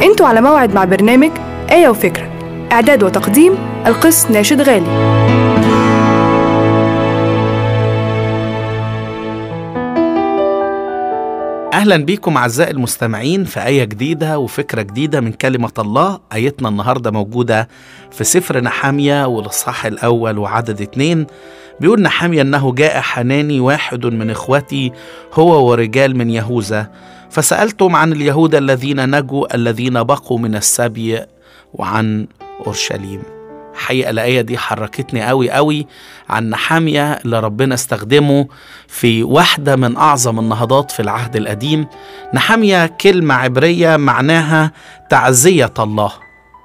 انتوا على موعد مع برنامج آية وفكرة إعداد وتقديم القس ناشد غالي أهلا بيكم أعزائي المستمعين في آية جديدة وفكرة جديدة من كلمة الله آيتنا النهاردة موجودة في سفر نحامية والإصحاح الأول وعدد اتنين بيقول نحامية أنه جاء حناني واحد من إخوتي هو ورجال من يهوذا فسألتم عن اليهود الذين نجوا الذين بقوا من السبي وعن أورشليم حقيقة الآية دي حركتني قوي قوي عن نحامية اللي ربنا استخدمه في واحدة من أعظم النهضات في العهد القديم نحامية كلمة عبرية معناها تعزية الله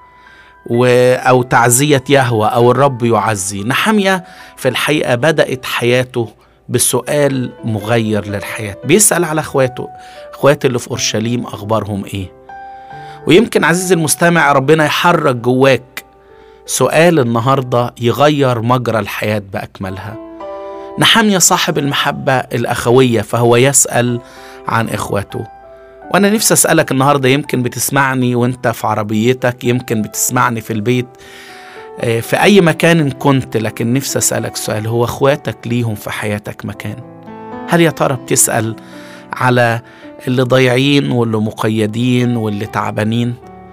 و أو تعزية يهوى أو الرب يعزي نحامية في الحقيقة بدأت حياته بسؤال مغير للحياة بيسأل على اخواته اخواته اللي في أورشليم أخبارهم إيه ويمكن عزيزي المستمع ربنا يحرك جواك سؤال النهاردة يغير مجرى الحياة بأكملها نحمية صاحب المحبة الأخوية فهو يسأل عن إخوته وأنا نفسي أسألك النهاردة يمكن بتسمعني وأنت في عربيتك يمكن بتسمعني في البيت آه، في أي مكان إن كنت لكن نفسي أسألك سؤال هو إخواتك ليهم في حياتك مكان هل يا ترى بتسأل على اللي ضايعين واللي مقيدين واللي تعبانين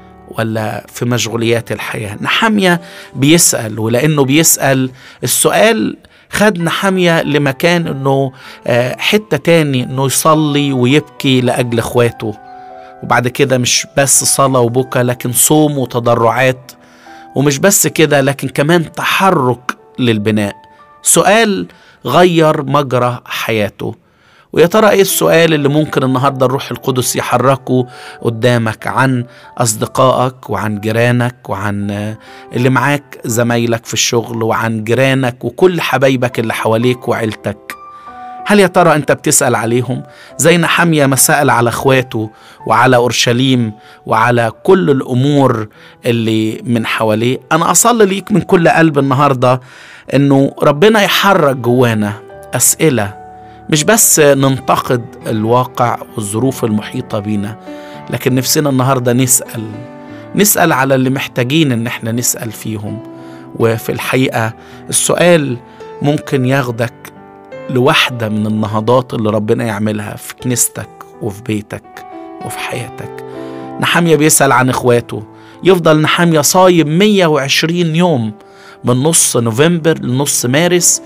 ولا في مشغوليات الحياة نحامية بيسأل ولأنه بيسأل السؤال خد نحامية لمكان انه آه، حتة تاني انه يصلي ويبكي لأجل اخواته وبعد كده مش بس صلاة وبكى لكن صوم وتضرعات ومش بس كده لكن كمان تحرك للبناء سؤال غير مجرى حياته ويا ترى ايه السؤال اللي ممكن النهارده الروح القدس يحركه قدامك عن اصدقائك وعن جيرانك وعن اللي معاك زمايلك في الشغل وعن جيرانك وكل حبايبك اللي حواليك وعيلتك هل يا ترى انت بتسال عليهم زي نحمية ما سال على اخواته وعلى اورشليم وعلى كل الامور اللي من حواليه انا اصلي ليك من كل قلب النهارده انه ربنا يحرك جوانا اسئله مش بس ننتقد الواقع والظروف المحيطة بينا لكن نفسنا النهاردة نسأل نسأل على اللي محتاجين ان احنا نسأل فيهم وفي الحقيقة السؤال ممكن ياخدك لواحدة من النهضات اللي ربنا يعملها في كنيستك وفي بيتك وفي حياتك نحامية بيسأل عن اخواته يفضل نحامية صايم 120 يوم من نص نوفمبر لنص مارس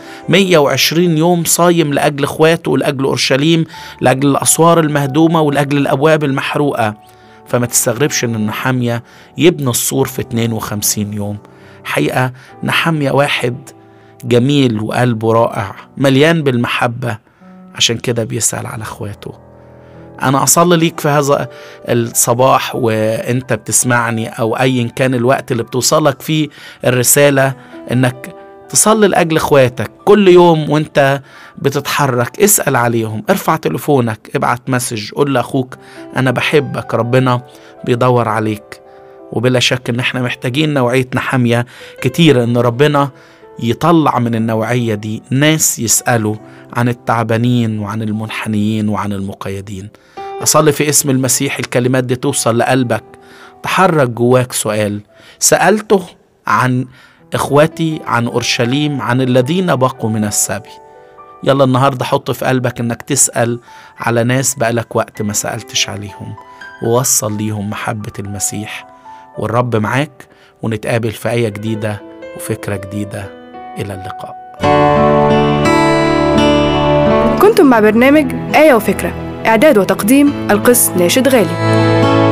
120 يوم صايم لأجل إخواته ولأجل أورشليم لأجل الأسوار المهدومة ولأجل الأبواب المحروقة فما تستغربش إن نحامية يبني السور في 52 يوم حقيقة نحامية واحد جميل وقلبه رائع مليان بالمحبة عشان كده بيسأل على إخواته أنا أصلي ليك في هذا الصباح وأنت بتسمعني أو أيا كان الوقت اللي بتوصلك فيه الرسالة إنك تصلي لأجل إخواتك كل يوم وأنت بتتحرك اسأل عليهم ارفع تليفونك ابعت مسج قول لأخوك أنا بحبك ربنا بيدور عليك وبلا شك إن إحنا محتاجين نوعية نحامية كتير إن ربنا يطلع من النوعية دي ناس يسألوا عن التعبانين وعن المنحنيين وعن المقيدين أصلي في اسم المسيح الكلمات دي توصل لقلبك تحرك جواك سؤال سألته عن إخواتي عن أورشليم عن الذين بقوا من السبي يلا النهاردة حط في قلبك إنك تسأل على ناس بقالك وقت ما سألتش عليهم ووصل ليهم محبة المسيح والرب معاك ونتقابل في آية جديدة وفكرة جديدة إلى اللقاء كنتم مع برنامج آية وفكرة إعداد وتقديم القس ناشد غالي